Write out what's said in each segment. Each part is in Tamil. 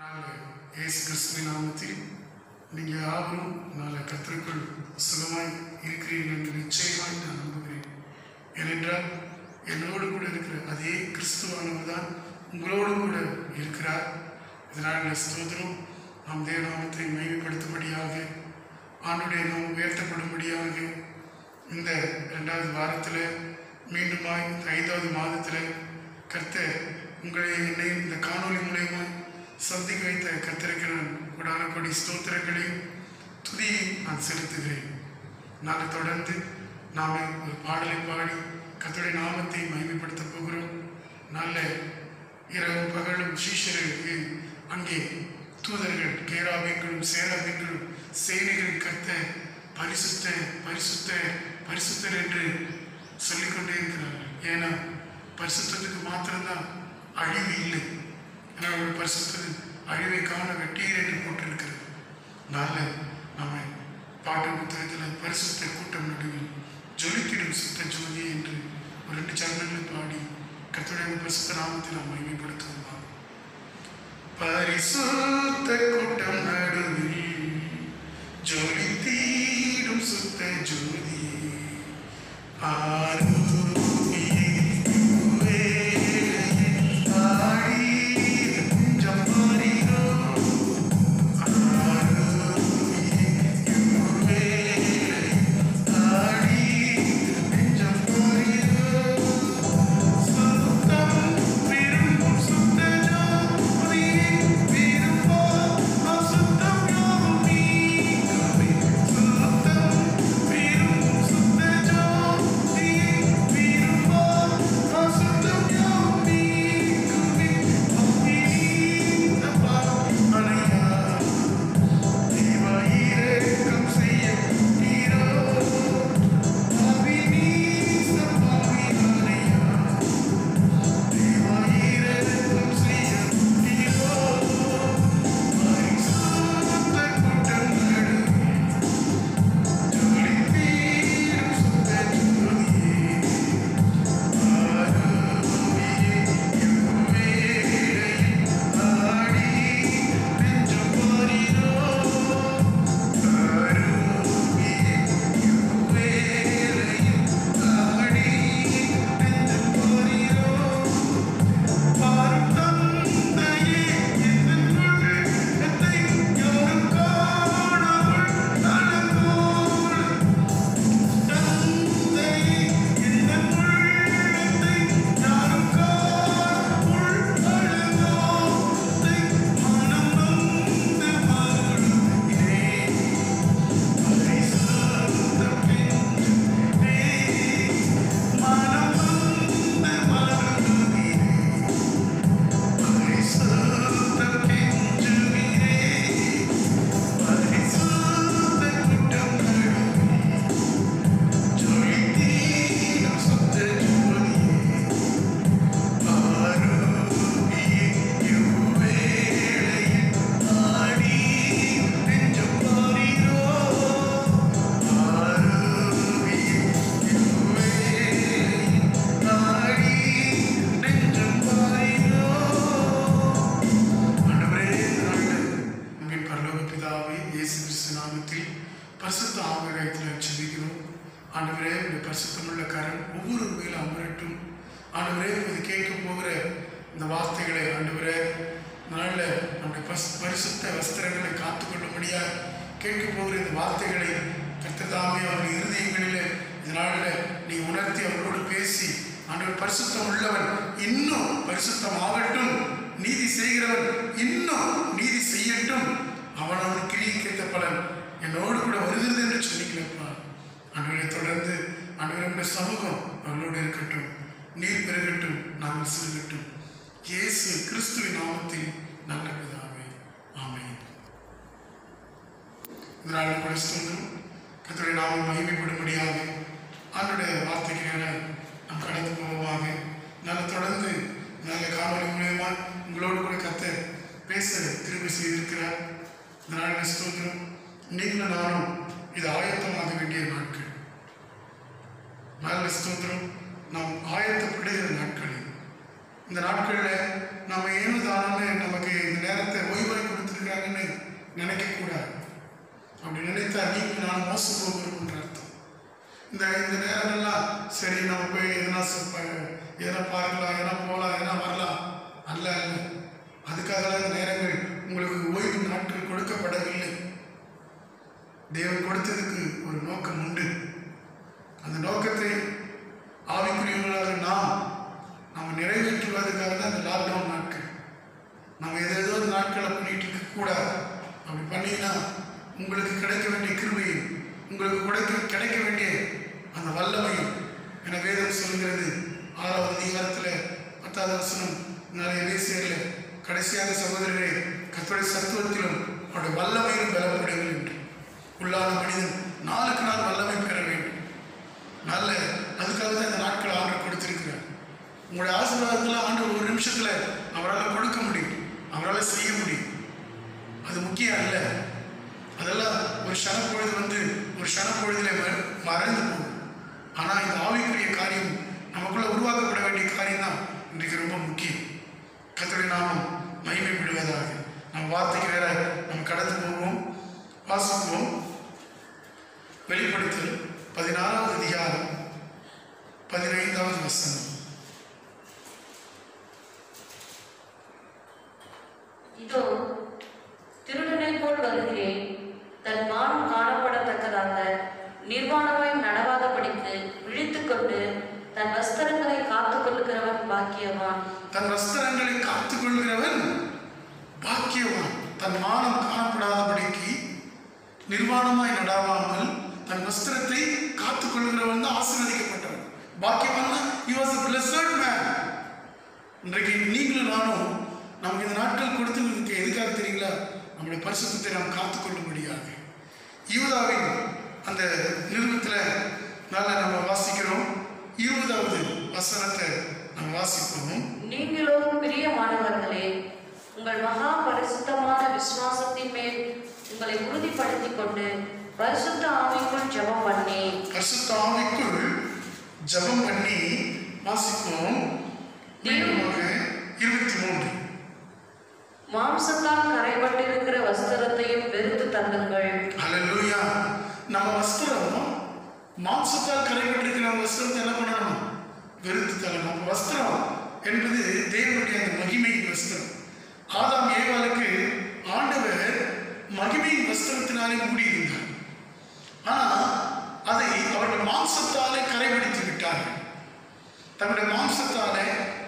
நாங்கள் இயேசு கிறிஸ்துவின் நாமத்தில் நீங்கள் யாவரும் நாளை கத்திற்குள் சுகமாய் இருக்கிறீர்கள் என்று நிச்சயமாய் நான் நம்புகிறேன் ஏனென்றால் என்னோடு கூட இருக்கிற அதே கிறிஸ்துவானவர் தான் உங்களோடு கூட இருக்கிறார் இதனால் இந்த ஸ்தோத்திரம் நாம் தேவநாமத்தை மைமைப்படுத்தும்படியாக ஆண்டுடைய நாம் உயர்த்தப்படும்படியாக இந்த ரெண்டாவது வாரத்தில் மீண்டுமாய் இந்த ஐந்தாவது மாதத்தில் கர்த்தர் உங்களை என்னை இந்த காணொளி மூலயமா சந்திக்க வைத்த கர்த்தருக்கு நான் கொடான கொடி ஸ்தோத்திரங்களையும் துதியையும் நான் செலுத்துகிறேன் நாங்கள் தொடர்ந்து நாம் ஒரு பாடலை பாடி கர்த்தருடைய நாமத்தை மகிமைப்படுத்த போகிறோம் நல்ல இரவு பகலும் சீஷருக்கு அங்கே தூதர்கள் கேராபிங்களும் சேராபிங்களும் சேனைகளின் கர்த்த பரிசுத்த பரிசுத்த பரிசுத்தர் என்று சொல்லிக்கொண்டே இருக்கிறார்கள் ஏன்னா பரிசுத்தத்துக்கு மாத்திரம்தான் அழிவு இல்லை ஏன்னா ஒரு பரிசுத்தத்தின் அழிவை காண வெட்டீர் என்று போட்டிருக்கிறது நல்ல நம்ம பாட்டு புத்தகத்தில் பரிசுத்த கூட்டம் நடுவில் ஜொலித்திடும் சுத்த ஜோதி என்று ஒரு ரெண்டு சரணங்களை பாடி கர்த்தருடைய பரிசுத்த நாமத்தை நாம் மகிமைப்படுத்துவோம் பரிசுத்த கூட்டம் நடுவில் ஜோலி தீரும் சுத்த ஜோதி ஆண்டவரே, இந்த நாளில் உங்கள் பரலோக பிதாவே இயேசு கிறிஸ்து நாமத்தில் பரிசுத்த ஆவியாயத்தில் ஜெபிக்கிறோம் ஆண்டவரே இந்த பரிசுத்தமுள்ள கரம் ஒவ்வொரு மேலும் அமரட்டும் ஆண்டவரே இது கேட்க போகிற இந்த வார்த்தைகளை ஆண்டவரே இந்த நாளில் நம்முடைய பஸ் பரிசுத்த வஸ்திரங்களை காத்துக்கொள்ளும்படியாக கேட்க போகிற இந்த வார்த்தைகளை கர்த்ததாமே அவருடைய இருதயங்களிலே இந்த நாளில் நீ உணர்த்தி அவர்களோடு பேசி ஆண்டவர் பரிசுத்தம் உள்ளவன் இன்னும் பரிசுத்தம் ஆகட்டும் நீதி செய்கிறவன் இன்னும் நீதி செய்யட்டும் அவன் அவன் கிரிக்கேற்ற பலன் என்னோடு கூட வருகிறது என்று சொல்லிக்கலப்பா ஆண்டவரை தொடர்ந்து ஆண்டவருடைய சமூகம் அவர்களோடு இருக்கட்டும் நீர் பெருகட்டும் நாங்கள் செல்லட்டும் இயேசு கிறிஸ்துவின் நாமத்தில் நல்ல பிதாவே ஆமென் இதனால் கூட ஸ்தோத்திரம் கர்த்தருடைய நாமம் மகிமைப்படும்படியாக ஆண்டுடைய வார்த்தைக்கு நேர நாம் கடந்து போவோமாக நல்ல தொடர்ந்து நல்ல காணொலி மூலயமா உங்களோடு கூட கத்த பேச திரும்பி செய்திருக்கிறார் இதனால் ஸ்தோத்திரம் நீங்களும் நானும் இது ஆயத்தமாக வேண்டிய நாட்கள் நல்ல ஸ்தோத்திரம் நாம் ஆயத்தப்படுகிற நாட்கள் இந்த நாட்களில் நம்ம ஏனோ தானே நமக்கு இந்த நேரத்தை ஓய்வு நினைக்கக்கூடாது அப்படி நினைத்தா நீங்கள் நான் மோசம் போகிறோம்ன்ற அர்த்தம் இந்த இந்த நேரங்கள்லாம் சரி நம்ம போய் எதனா ச- ப- எதனா பார்க்கலாம் எதனா போகலாம் எதனா வரலாம் அல்ல அல்ல அதுக்காக இந்த நேரங்கள் உங்களுக்கு ஓய்வு நாட்கள் கொடுக்கப்படவில்லை தேவன் கொடுத்ததுக்கு ஒரு நோக்கம் உண்டு அந்த நோக்கத்தை ஆவிக்குரியவர்களாக நாம் நாம் நிறைவேற்றுவதற்காக தான் இந்த லாக்டவுன் நாட்கள் நம்ம ஏதேதோ நாட்களை பண்ணிட்டு இருக்க கூடாது அப்படி பண்ணீங்கன்னா உங்களுக்கு கிடைக்க வேண்டிய கிருபையும் உங்களுக்கு கிடைக்க கிடைக்க வேண்டிய அந்த வல்லமையும் என வேதம் சொல்கிறது ஆறாவது அதிகாரத்தில் பத்தாவது வசனம் நிறைய வேசியரில் கடைசியாக சகோதரரே கத்தோடைய சத்துவத்திலும் அவருடைய வல்லமையிலும் பலப்படுங்கள் என்று உள்ளான மனிதன் நாளுக்கு நாள் வல்லமை பெற வேண்டும் நல்ல அதுக்காக தான் இந்த நாட்கள் ஆண்டு கொடுத்திருக்கிறார் உங்களுடைய ஆசீர்வாதத்தில் ஆண்டு ஒரு நிமிஷத்துல அவரால் கொடுக்க முடியும் அவரால் செய்ய முடியும் அது முக்கியம் அல்ல அதெல்லாம் ஒரு க்ஷணப்பொழுது வந்து ஒரு க்ஷணப்பொழுதில ம- மறைந்து போகும் ஆனால் இந்த ஆவிக்குரிய காரியம் நமக்குள்ள உருவாக்கப்பட வேண்டிய காரியம் தான் இன்றைக்கு ரொம்ப முக்கியம் கத்தோடைய நாமம் மகிமைப்படுவதாக நம்ம வார்த்தைக்கு வேற நம்ம கடந்து போவோம் வாசிப்போம் வெளிப்படுத்தல் பதினாறாவது அதிகாரம் பதினைந்தாவது வசனம் இதோ திருடனைப் போல் வருகிறேன் தன் மானம் காணப்படத்தக்கதாக நிர்வாணமாய் நடவாதபடிக்கு விழித்துக்கொண்டு தன் வஸ்திரங்களை காத்துக் கொள்ளுகிறவன் பாக்கியவான் தன் வஸ்திரங்களை காத்துக் கொள்கிறவன் பாக்கியவான் தன் மானம் காணப்படாதபடிக்கு நிர்வாணமாய் நடாவாமல் தன் வஸ்திரத்தை காத்துக் கொள்கிறவன் தான் ஆசீர்வதிக்கப்பட்டவன் பாக்கியவான் he was a blessed man இன்றைக்கு நீங்களும் நானும் நமக்கு இந்த நாட்கள் கொடுத்ததுக்கு எதுக்காக தெரியுங்களா நம்முடைய பரிசுத்தத்தை நாம் காத்துக்கொள்ளும்படியாக யூதாவின் அந்த நிறுவத்தில் நல்ல நம்ம வாசிக்கிறோம் இருபதாவது வசனத்தை நம்ம வாசிப்போம் நீங்களோ பிரியமானவர்களே உங்கள் மகா பரிசுத்தமான விசுவாசத்தின் மேல் உங்களை உறுதிப்படுத்திக் கொண்டு பரிசுத்த ஆவிக்குள் ஜெபம் பண்ணி பரிசுத்த ஆவிக்குள் ஜெபம் பண்ணி வாசிப்போம் மீண்டுமாக இருபத்தி மூன்று மாம்சத்தால் கரைபட்டிருக்கிற வஸ்திரத்தையும் வெறுத்து தள்ளுங்கள் ஹalleluya நம்ம வஸ்திரம் மாம்சத்தால் கரைபட்டிருக்கிற வஸ்திரத்தை என்ன பண்ணணும் வெறுத்து தரணும் நம்ம வஸ்திரம் என்பது தேவனுடைய அந்த மகிமையின் வஸ்திரம் ஆதாம் ஏவாளுக்கு ஆண்டவர் மகிமையின் வஸ்திரத்தினாலே மூடியிருந்தார் ஆனால் அதை அவர்கள் மாம்சத்தாலே கரைபிடித்து விட்டார்கள் தன்னுடைய மாம்சத்தாலே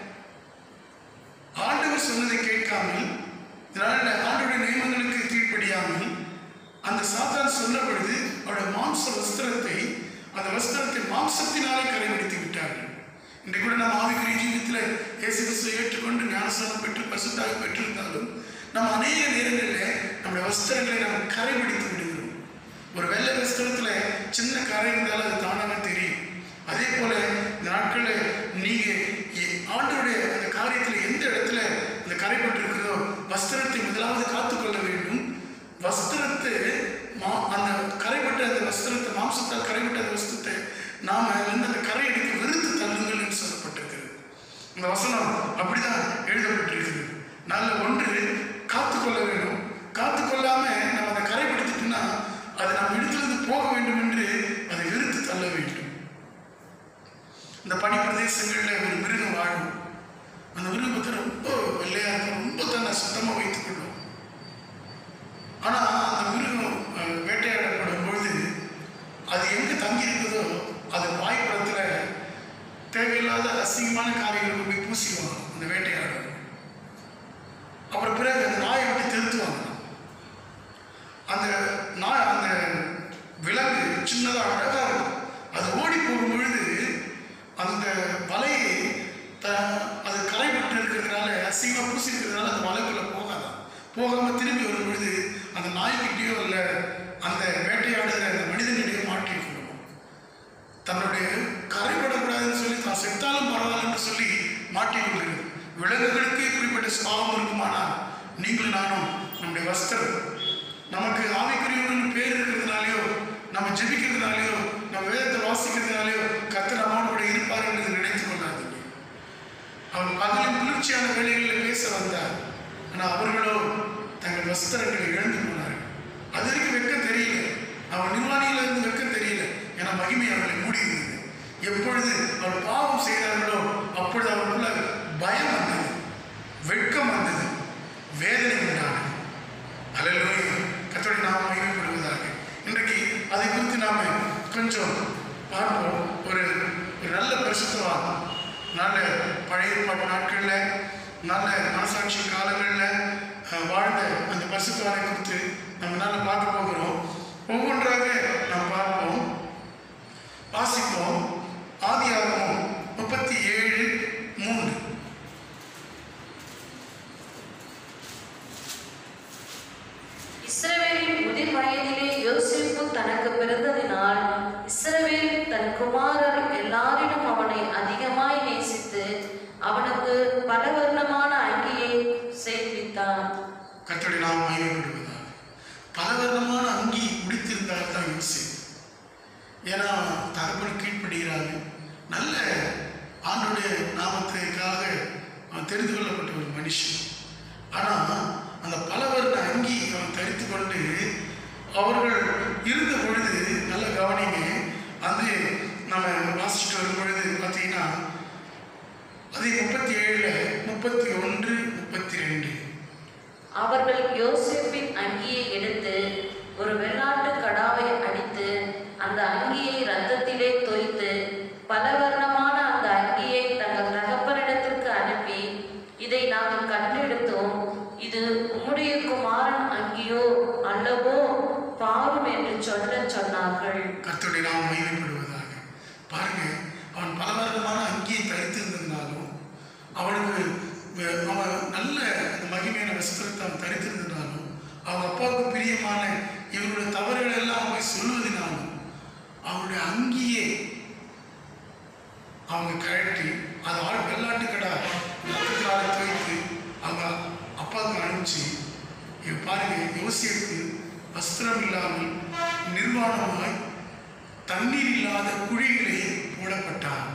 ஆண்டவர் சொன்னதை கேட்காமல் இதனால ஆண்டவருடைய நியமங்களுக்கு கீழ்ப்படியாமல் அந்த சாத்தான் சொன்ன பொழுது அவருடைய மாம்ச வஸ்திரத்தை அந்த வஸ்திரத்தை மாம்சத்தினாலே கரைபிடித்து விட்டார்கள் இன்றைக்கு கூட நம்ம ஆவிக்குரிய ஜீவியத்தில் இயேசு கிறிஸ்துவை ஏற்றுக்கொண்டு ஞானஸ்தானம் பெற்று பரிசுத்தாக பெற்றிருந்தாலும் நம்ம அநேக நேரங்களில் நம்முடைய வஸ்திரங்களை நம்ம கரைபிடித்து விடுகிறோம் ஒரு வெள்ளை வஸ்திரத்துல சின்ன கரை இருந்தாலும் அது தானாக தெரியும் அதே போல இந்த நாட்களில் நீங்க எ- ஆண்டவருடைய அந்த காரியத்துல எந்த இடத்துல இந்த கரைப்பட்டு இருக்கிறதோ வஸ்திரத்தை முதலாவது காத்துக்கொள்ள வேண்டும் வஸ்திரத்தை மா அந்த கரைப்பட்ட அந்த வஸ்திரத்தை மாம்சத்தால் கரைப்பட்ட அந்த வஸ்திரத்தை நாம வந்து அந்த கரை எடுக்க வெறுத்து தள்ளுங்கள் என்று சொல்லப்பட்டிருக்கிறது இந்த வசனம் அப்படிதான் எழுதப்பட்டிருக்கிறது நல்ல ஒன்று காத்துக்கொள்ள வேண்டும் காத்துக்கொள்ளாம நம்ம அதை கரைப்படுத்திட்டோம்னா அது நம்ம இடத்திலிருந்து போக வேண்டும் என்று அதை வெறுத்து தள்ள வேண்டும் இந்த பனி பிரதேசங்களில் ஒரு மிருகம் வாழும் அந்த மிருகத்தை ரொம்ப வெள்ளையா இருக்கும் ரொம்ப தன்னை சுத்தமாக வைத்துக் கொள்ளும் ஆனால் அந்த மிருகம் அஹ், வேட்டையாடப்படும் பொழுது அது எங்கே தங்கி இருக்குதோ அது வாய்ப்புறத்தில் தேவையில்லாத அசிங்கமான காரியங்களுக்கு போய் பூசிடுவாங்க அந்த வேட்டையாடுறவங்க அப்புறம் பிறகு அந்த நாயை விட்டு திருத்துவாங்க அந்த நாய் அந்த விலங்கு சின்னதாக அழகாக இருக்கும் அது ஓடி போகும் பொழுது அந்த வலையை த அது கரைப்பட்டு இருக்கிறதுனால அசிங்கமாக பூசி இருக்கிறதுனால அந்த வலைக்குள்ளே போகாதான் போகாமல் திரும்பி வரும் பொழுது அந்த நாய்க்கிட்டேயோ இல்லை அந்த வேட்டையாடுகிற அந்த மனிதனிடையோ மாட்டிக்கொள்ளும் தன்னுடைய கரைப்படக்கூடாதுன்னு சொல்லி தான் செத்தாலும் பரவாயில்லன்னு சொல்லி மாட்டிக்கொள்கிறது விலங்குகளுக்கு இப்படிப்பட்ட சுபாவம் இருக்குமானால் நீங்களும் நானும் நம்முடைய வஸ்திரம் நமக்கு ஆவிக்குரியவர்கள் பேர் இருக்கிறதுனாலையோ நம்ம ஜெபிக்கிறதுனாலையோ நம்ம வேதத்தை வாசிக்கிறதுனாலையோ கர்த்தர் நம்மோடு கூட இருப்பார் என்று நினைத்துக் கொள்ளாதீங்க அவர் பகலின் குளிர்ச்சியான வேலைகளில் பேச வந்தார் ஆனால் அவர்களோ தங்கள் வஸ்திரங்களை இழந்து போனார்கள் அது வரைக்கும் வெட்கம் தெரியல அவன் நிர்வாணியில இருந்து வெட்கம் தெரியல ஏன்னா மகிமை அவர்களை மூடி இருந்தது எப்பொழுது அவர் பாவம் செய்தார்களோ அப்பொழுது அவர்களுக்குள்ள பயம் வந்தது வெட்கம் வந்தது வேதனை உண்டானது அல்லேலூயா கத்தோடி நாம் மகிமைப்படுவதாக இன்றைக்கு அதை குறித்து நாம கொஞ்சம் பார்ப்போம் ஒரு ஒரு நல்ல பரிசுத்தவான் நல்ல பழைய ஏற்பாட்டு நாட்களில் நல்ல மனசாட்சி காலங்களில் அஹ், வாழ்ந்த அந்த பரிசுத்தவானை குறித்து நம்ம நல்ல பார்க்க போகிறோம் ஒவ்வொன்றாக நாம் பார்ப்போம் வாசிப்போம் ஆதியாகமம் முப்பத்தி ஏழு மூன்று இஸ்ரவேலின் முதிர் வயதிலே யோசேப்பு தனக்கு பிறந்ததினால் இஸ்ரவேல் தன் குமாரர் எல்லாரிலும் அவனை அதிகமாய் நேசித்து அவனுக்கு பலவர்ணமான அங்கியை செய்வித்தான் கர்த்தருடைய நாம் மகிமைப்படுவதாக பலவிதமான அங்கி உடித்திருந்தால் தான் யோசிப்பு ஏன்னா தகவல் கீழ்ப்படுகிறாங்க நல்ல ஆண்டுடைய நாமத்துக்காக அவன் தெரிந்து கொள்ளப்பட்ட ஒரு மனுஷன் ஆனால் அந்த பலவர்ண அங்கி அவன் தரித்து கொண்டு அவர்கள் இருந்த பொழுது நல்ல கவனிங்க அது நம்ம வாசிச்சுட்டு வரும் பொழுது பார்த்தீங்கன்னா அது முப்பத்தி ஏழுல முப்பத்தி ஒன்று முப்பத்தி ரெண்டு அவர்கள் யோசேப்பின் அங்கியை எடுத்து ஒரு வெள்ளாட்டு கடாவை அடித்து அந்த அங்கியை ரத்தத்திலே தோய்த்து பலவர்ணமான அந்த அங்கியை தங்கள் தகப்பனிடத்திற்கு அனுப்பி இதை நாங்கள் கண்டெடுத்தோம் இது உம்முடைய குமாரன் அங்கியோ அல்லவோ பாரும் என்று சொல்லச் சொன்னார்கள் கர்த்தருடைய நாம் மகிமைப்படுவதாக பாருங்க அவன் பலவிதமான அங்கியை தரித்திருந்ததுனாலும் அவனுக்கு வ- அவன் நல்ல அந்த மகிமையான வஸ்திரத்தை அவன் தரித்திருந்ததுனாலும் அவங்க அப்பாவுக்கு பிரியமான இவருடைய தவறுகள் எல்லாம் போய் சொல்லுவதனாலும் அவனுடைய அங்கியே அவங்க கழட்டி அது ஆள் வெள்ளாட்டு கடா ரத்தத்தினால துவைத்து அவங்க அப்பாவுக்கு அனுப்பிச்சு இவ பாருங்க யோசிப்பு வஸ்திரம் இல்லாமல் நிர்வாணமாய் தண்ணீர் இல்லாத குழியிலே போடப்பட்டார்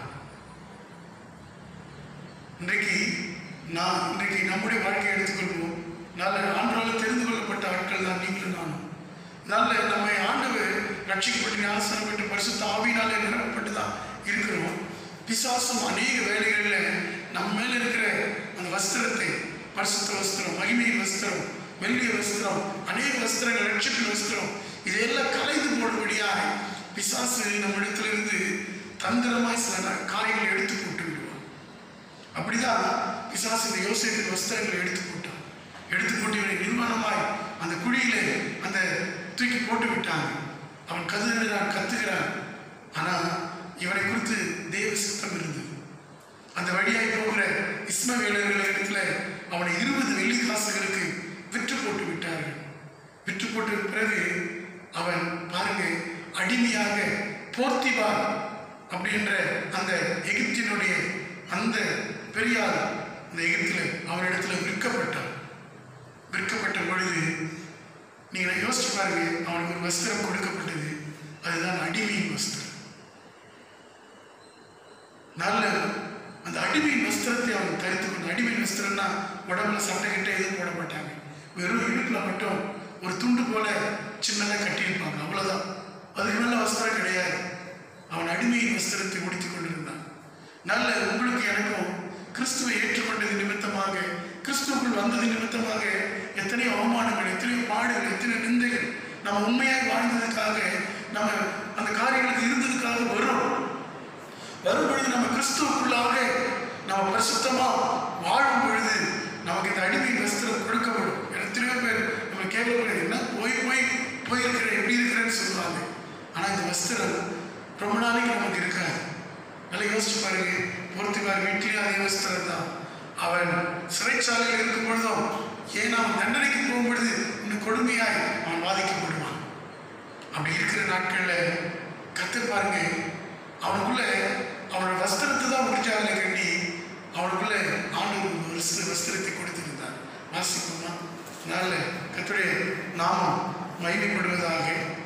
இன்றைக்கு நான் இன்றைக்கு நம்முடைய வாழ்க்கையை எடுத்துக்கொள்வோம் நல்ல ஆண்டவரால் தெரிந்து கொள்ளப்பட்ட ஆட்கள் தான் நீங்களும் நானும் நல்ல நம்மை ஆண்டவர் ரட்சிக்கப்பட்டு ஞானஸ்தானம் பெற்று பரிசுத்த ஆவியினாலே நிரப்பப்பட்டு தான் இருக்கிறோம் பிசாசும் அநேக வேலைகளில் நம்ம மேல இருக்கிற அந்த வஸ்திரத்தை பரிசுத்த வஸ்திரம் மகிமை வஸ்திரம் மெல்லிய வஸ்திரம் அநேக வஸ்திரங்கள் ரட்சிப்பின் வஸ்திரம் இதையெல்லாம் கலைந்து போடும்படியாக பிசாசு நம்மிடத்திலிருந்து தந்திரமாய் சில ந- காரியங்களை எடுத்து போட்டு விடுவான் அப்படிதான் பிசாசு இந்த யோசேப்பின் வஸ்திரங்களை எடுத்து போட்டான் எடுத்து போட்டு இவனை நிர்மாணமாய் அந்த குழியிலே அந்த தூக்கி போட்டு விட்டாங்க அவன் கதுகிறான் கத்துகிறான் ஆனா இவனை குறித்து தேவ சித்தம் இருந்தது அந்த வழியாய் போகிற இஸ்மவேலர்கள் இடத்துல அவனை இருபது வெள்ளி காசுகளுக்கு விற்று போட்டு விட்டார்கள் விற்று போட்ட பிறகு அவன் பாருங்க அடிமையாக போர்த்திபார் அப்படின்ற அந்த எகிப்தினுடைய அந்த பெரியார் அந்த எகிப்தில் அவனிடத்துல விற்கப்பட்டான் விற்கப்பட்ட பொழுது நீங்கள் யோசிச்சு பாருங்க அவனுக்கு ஒரு வஸ்திரம் கொடுக்கப்பட்டது அதுதான் அடிமையின் வஸ்திரம் நல்ல அந்த அடிமையின் வஸ்திரத்தை அவன் தரித்து கொண்டு அடிமையின் வஸ்திரம்னா உடம்புல சட்டை கிட்ட எதுவும் போட மாட்டாங்க வெறும் இடுப்புல மட்டும் ஒரு துண்டு போல சின்னதாக கட்டியிருப்பாங்க அவ்வளவுதான் அதுக்கு மேல வஸ்திரம் கிடையாது அவன் அடிமையின் வஸ்திரத்தை உடுத்திக் கொண்டிருந்தான் நல்ல உங்களுக்கு எனக்கும் கிறிஸ்துவை ஏற்றுக்கொண்டது நிமித்தமாக கிறிஸ்துவுக்குள் வந்தது நிமித்தமாக எத்தனையோ அவமானங்கள் எத்தனையோ பாடுகள் எத்தனையோ நிந்தைகள் நம்ம உண்மையாக வாழ்ந்ததுக்காக நம்ம அந்த காரியங்களுக்கு இருந்ததுக்காக வரும் வரும் பொழுது நம்ம கிறிஸ்துவுக்குள்ளாக நம்ம பரிசுத்தமா வாழும் பொழுது நமக்கு இந்த அடிமை வஸ்திரம் கொடுக்கப்படும் எத்தனையோ பேர் நம்ம கேட்கப்படுது என்ன போய் போய் போயிருக்கிற எப்படி இருக்கிறேன்னு சொல்லுவாங்க ஆனா இந்த வஸ்திரம் ரொம்ப நாளைக்கு நமக்கு இருக்காது நல்லா யோசிச்சு பாருங்க பொறுத்துக்கார் வீட்டிலேயே அதே வஸ்திரம் தான் அவன் சிறைச்சாலையில் இருக்கும் பொழுதும் ஏன் அவன் தண்டனைக்கு போகும் பொழுது இன்னும் கொடுமையாய் அவன் பாதிக்கப்படுவான் அப்படி இருக்கிற நாட்கள்ல கத்து பாருங்க அவனுக்குள்ள அவனோட வஸ்திரத்தை தான் முடிச்சாங்க கண்டி அவனுக்குள்ள ஆண்டு ஒரு வஸ்திர வஸ்திரத்தை கொடுத்திருந்தார் வாசிப்போமா நல்ல கத்துடைய நாமம் மகிமைப்படுவதாக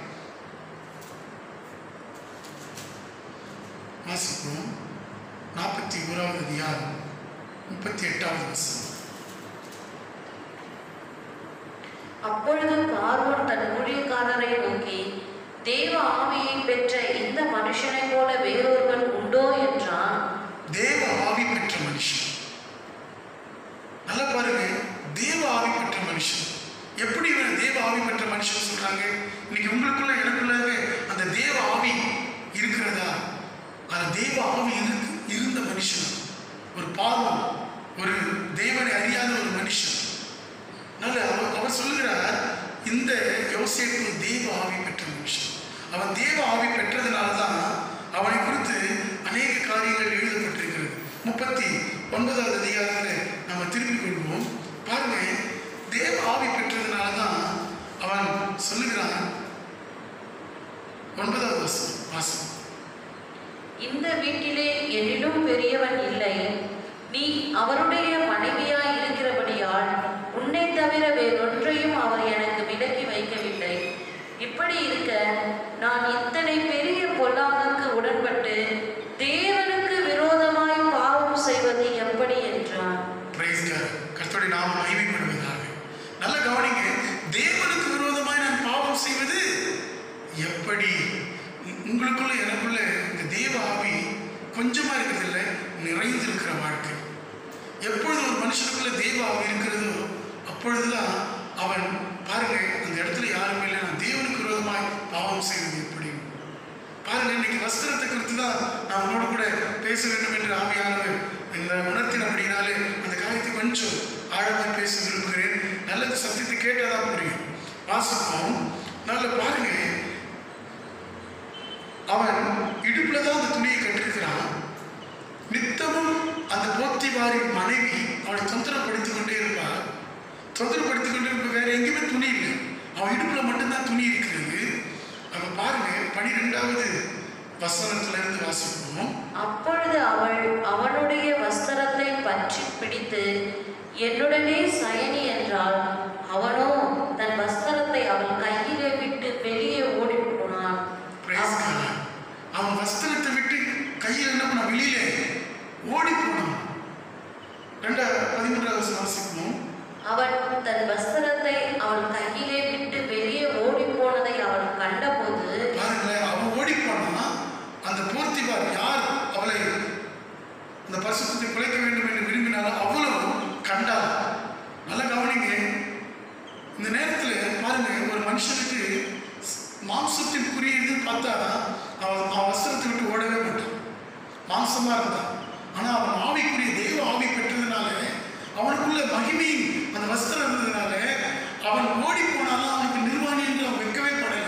வாசிப்போம் நாற்பத்தி ஓராவது அதிகாரம் முப்பத்தி எட்டாவது வசனம் அப்பொழுது பார்வோன் தன் ஊழியக்காரரை நோக்கி தேவ ஆவியை பெற்ற இந்த மனுஷனைப் போல வேறொருவன் உண்டோ என்றான் தேவ ஆவி பெற்ற மனுஷன் நல்லா பாருங்க தேவ ஆவி பெற்ற மனுஷன் எப்படி இவன் தேவ ஆவி பெற்ற மனுஷன் சொல்றாங்க இன்னைக்கு உங்களுக்குள்ள எனக்குள்ளவே அந்த தேவ ஆவி இருக்கிறதா அந்த தேவ ஆவி இருக்கு இருந்த மனுஷன் ஒரு பாவம் ஒரு தேவனை அறியாத ஒரு மனுஷன் அதனால அவர் அவர் சொல்லுகிறார் இந்த யோசேப்பு தேவ ஆவி பெற்ற மனுஷன் அவன் தேவ ஆவி பெற்றதுனால தான் அவனை குறித்து அநேக காரியங்கள் எழுதப்பட்டிருக்கிறது முப்பத்தி ஒன்பதாவது அதிகாரத்தில் நம்ம திருப்பிக் கொள்வோம் பாருங்க தேவ ஆவி பெற்றதுனால தான் அவன் சொல்லுகிறான் ஒன்பதாவது வாசம் வாசம் இந்த வீட்டிலே என்னிலும் பெரியவன் இல்லை நீ அவருடைய மனைவியாய் இருக்கிறபடியால் உன்னை தவிர வேறொன்றையும் அவர் எனக்கு விலக்கி வைக்கவில்லை இப்படி இருக்க நான் இத்தனை பெரிய பொல்லாங்குக்கு உடன்பட்டு தேவனுக்கு விரோதமாய் பாவம் செய்வது எப்படி என்றான் Praise God. கர்த்தருடைய நாமம் மகிமைப்படுவதாக நல்ல கவனிங்க தேவனுக்கு விரோதமாய் நான் பாவம் செய்வது எப்படி உ- உங்களுக்குள்ள எனக்குள்ள இந்த தேவ ஆவி கொஞ்சமா இருக்கிறதில்ல நிறைந்திருக்கிற வாழ்க்கை எப்பொழுது ஒரு மனுஷனுக்குள்ள தேவ ஆவி இருக்கிறதோ அப்பொழுதுதான் அவன் பாருங்க அந்த இடத்துல யாருமே இல்லை நான் தேவனுக்கு விரோதமாய் பாவம் செய்வது எப்படி பாருங்க இன்னைக்கு வஸ்திரத்தை குறித்து தான் நான் உங்களோட கூட பேச வேண்டும் என்று ஆவியானவர் இந்த உணர்த்தினபடினாலே அந்த காரியத்தை கொஞ்சம் ஆழமாக பேச விரும்புகிறேன் நல்லது சத்தியத்தை கேட்டாதான் புரியும் வாசிப்போம் நல்ல பாருங்க அவன் இடுப்புல தான் அந்த துணியை கட்டிருக்கிறான் நித்தமும் அந்த போத்திவாரின் மனைவி அவனை தொந்தரப்படுத்திக் கொண்டே இருப்பார் தொந்தரப்படுத்திக் கொண்டே இருப்ப வேற எங்கேயுமே துணி இல்லை அவன் இடுப்புல மட்டும்தான் துணி இருக்கிறது அங்க பாருங்க பனிரெண்டாவது வசனத்துல இருந்து வாசிப்போம் அப்பொழுது அவள் அவனுடைய வஸ்திரத்தை பற்றி பிடித்து என்னுடனே சயனி என்றாள் அவனோ தன் வஸ்திரத்தை அவள் கையிலே விட்டு வெளியே ஓடி போனான் Praise God. அவன் வஸ்திரத்தை விட்டு கையில் என்ன பண்ண வெளியில ஓடி போனான் ரெண்டா பதிமூன்றாவது வாசிப்போம் அவன் தன் வஸ்திரத்தை அவள் கையிலே விட்டு வெளியே ஓடி போனதை அவள் கண்டபோது பாருங்களேன் அவன் ஓடி போனா அந்த போர்த்திபார் யார் அவளை அந்த பரிசுத்தத்தை குலைக்க வேண்டும் என்று விரும்பினாலும் அவளும் கண்டாள் நல்ல கவனிங்க இந்த நேரத்தில் பாருங்க ஒரு மனுஷனுக்கு மாம்சத்தின் குறியீடு பார்த்தா அவன் அவன் வஸ்திரத்தை விட்டு ஓடவே மாட்டான் மாம்சமா இருந்தான் ஆனா அவன் ஆவிக்குரிய தெய்வ ஆவி பெற்றதுனால அவனுக்குள்ள மகிமையின் அந்த வஸ்திரம் இருந்ததுனால அவன் ஓடி போனாலும் அவனுக்கு நிர்வாணி என்று அவன் வைக்கவே படலை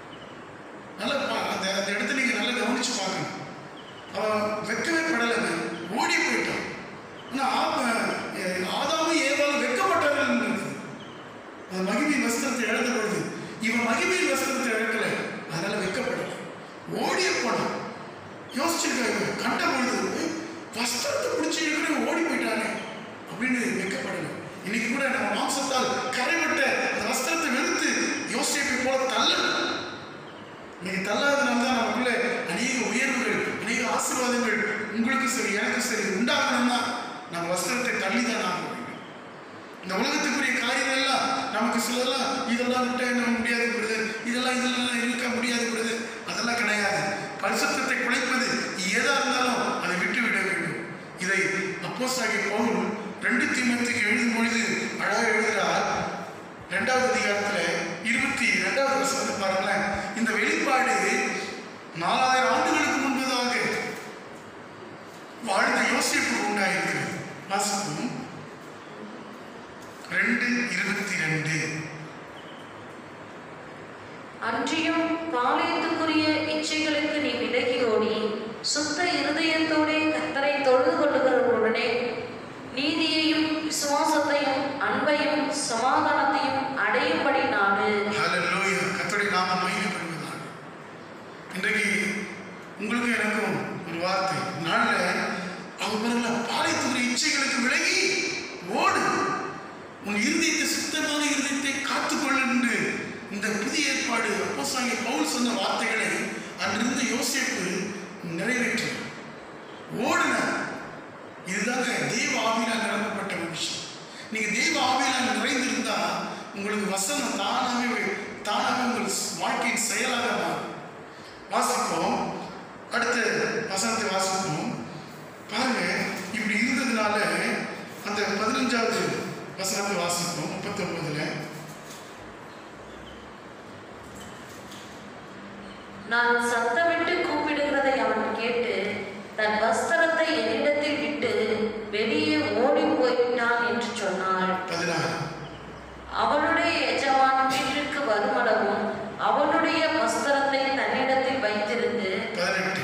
நல்ல பா- அந்த அந்த இடத்த நீங்க நல்லா கவனிச்சு பார்க்கணும் அவன் வெக்கவே படலைங்க ஓடி போயிட்டான் ஆனா ஆப- எ- ஆதாமும் ஏவாலும் வெக்கப்பட்டார்கள் இருக்குது அந்த மகிமையின் வஸ்திரத்தை இழந்த பொழுது இவன் மகிமையின் வஸ்திரத்தை இழக்கல அதனால வெக்கப்படல ஓடிய போனான் யோசிச்சிருக்காங்க கண்ட பொழுது வஸ்திரத்தை பிடிச்சி இருக்கிற ஓடி போயிட்டானே அப்படின்னு வெக்கப்படல இன்னைக்கு கூட நம்ம மாம்சத்தால் கரைவிட்ட அந்த வஸ்திரத்தை வெறுத்து யோசிப்பை போல தள்ளணும் இன்னைக்கு தள்ளாதனால தான் நமக்குள்ள அநேக உயர்வுகள் அநேக ஆசீர்வாதங்கள் உங்களுக்கும் சரி எனக்கும் சரி உண்டாகணும்னா நம்ம வஸ்திரத்தை தள்ளி தான் ஆக வேண்டும் இந்த உலகத்துக்குரிய காரியங்கள் எல்லாம் நமக்கு சிலதெல்லாம் இதெல்லாம் விட்டா என்ன முடியாது பிரதர் இதெல்லாம் இதெல்லாம் இருக்க முடியாது பிரதர் அதெல்லாம் கிடையாது பரிசுத்தத்தை குலைப்பது எதா இருந்தாலும் அதை விட்டு விட வேண்டும் இதை அப்போஸ்தலனாகிய பவுல் ரெண்டு தீமத்துக்கு எழுதும் பொழுது அழகாக எழுதுகிறார் ரெண்டாவது அதிகாரத்துல இருபத்தி ரெண்டாவது வசனத்தை பாருங்களேன் இந்த வெளிப்பாடு நாலாயிரம் ஆண்டுகளுக்கு முன்பதாக வாழ்ந்த யோசிப்பு உண்டாயிருக்கிறது வாசிப்போம் ரெண்டு இருபத்தி ரெண்டு அன்றியும் பாளையத்துக்குரிய இச்சைகளுக்கு நீ விலகி ஓடி சுத்த இருதயத்தோடே கத்தரை தொழுது கொள்ளுகிறவர்களுடனே நீதியையும் விசுவாசத்தையும் அன்பையும் சமாதானத்தையும் அடையும்படி நாடு ஹalleluya கர்த்தருடைய நாமம் மகிமைப்படுவதாக இன்றைக்கு உங்களுக்கு எனக்கும் ஒரு வார்த்தை நாளில் அவங்க பாருங்களா பாளையத்துக்குரிய இச்சைகளுக்கு விலகி ஓடு உன் இருதயத்தை சுத்தமான இருதயத்தை காத்துக்கொள் என்று இந்த புதிய ஏற்பாடு அப்போஸ்தலனாகிய பவுல் சொன்ன வார்த்தைகளை அன்றிருந்த யோசேப்பு நிறைவேற்றினார் ஓடினார் இதுதாங்க தெய்வ ஆவியினால் நிரப்பப்பட்ட மனுஷன் நீங்க தெய்வ ஆவியினால் நிறைந்திருந்தா உங்களுக்கு வசனம் தானாகவே தானாகவே உங்கள் வாழ்க்கையின் செயலாக மாறும் வாசிப்போம் அடுத்த வசனத்தை வாசிப்போம் பாருங்க இப்படி இருந்ததுனால அந்த பதினஞ்சாவது வசனத்தை வாசிப்போம் முப்பத்தி ஒன்பதுல நான் சத்தமிட்டு கூப்பிடுகிறதை அவன் கேட்டு தன் வஸ்திரத்தை என்னிடத்தில் விட்டு வெளியே ஓடி போய்விட்டான் என்று சொன்னாள் பதினாறு அவனுடைய எஜமான் வீட்டிற்கு வருமளவும் அவனுடைய வஸ்திரத்தை தன்னிடத்தில் வைத்திருந்து பதினெட்டு